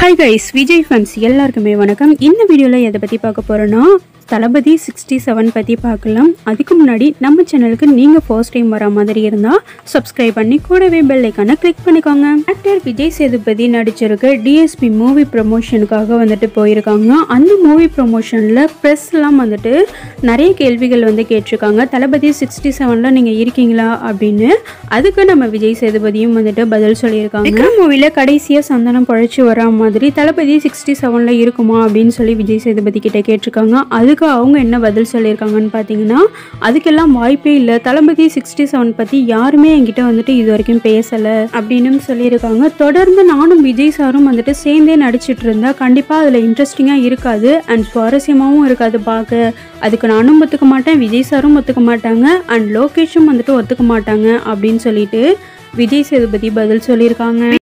hi guys Vijay fans எல்லாருக்குமே வணக்கம் இந்த வீடியோவில் எதை பற்றி பார்க்க போகிறோன்னா தளபதி சிக்ஸ்டி செவன் பற்றி பார்க்கலாம் அதுக்கு முன்னாடி நம்ம சேனலுக்கு நீங்கள் ஃபர்ஸ்ட் டைம் வர மாதிரி இருந்தால் சப்ஸ்கிரைப் பண்ணி கூடவே பெல் ஐக்கானை கிளிக் பண்ணிக்கோங்க ஆக்டர் விஜய் சேதுபதி நடிச்சிருக்க டிஎஸ்பி மூவி ப்ரமோஷனுக்காக வந்துட்டு போயிருக்காங்க அந்த மூவி ப்ரமோஷனில் ப்ரெஸ்லாம் வந்துட்டு நிறைய கேள்விகள் வந்து கேட்டிருக்காங்க தளபதி சிக்ஸ்டி செவனில் நீங்கள் இருக்கீங்களா அப்படின்னு அதுக்கு நம்ம விஜய் சேதுபதியும் வந்துட்டு பதில் சொல்லியிருக்காங்க விக்ரம் மூவியில் கடைசியாக சந்தனம் பழச்சு வரா மாதிரி தளபதி சிக்ஸ்டி செவனில் இருக்குமா அப்படின்னு சொல்லி விஜய் சேதுபதி கிட்ட கேட்டிருக்காங்க அதுக்கு அவங்க என்ன பதில் சொல்லியிருக்காங்கன்னு பார்த்தீங்கன்னா அதுக்கெல்லாம் வாய்ப்பே இல்லை தளபதி சிக்ஸ்டி செவன் பற்றி யாருமே என்கிட்ட வந்துட்டு இது வரைக்கும் பேசலை அப்படின்னு சொல்லியிருக்காங்க தொடர்ந்து நானும் விஜய் சாரும் வந்துட்டு சேர்ந்தே நடிச்சிட்டு இருந்தா கண்டிப்பாக அதில் இன்ட்ரெஸ்டிங்காக இருக்காது அண்ட் சுவாரஸ்யமாகவும் இருக்காது பார்க்க அதுக்கு நானும் ஒத்துக்க மாட்டேன் விஜய் சாரும் ஒத்துக்க மாட்டாங்க அண்ட் லோகேஷும் வந்துட்டு ஒத்துக்க மாட்டாங்க அப்படின்னு சொல்லிட்டு விஜய் சேதுபதி பதில் சொல்லியிருக்காங்க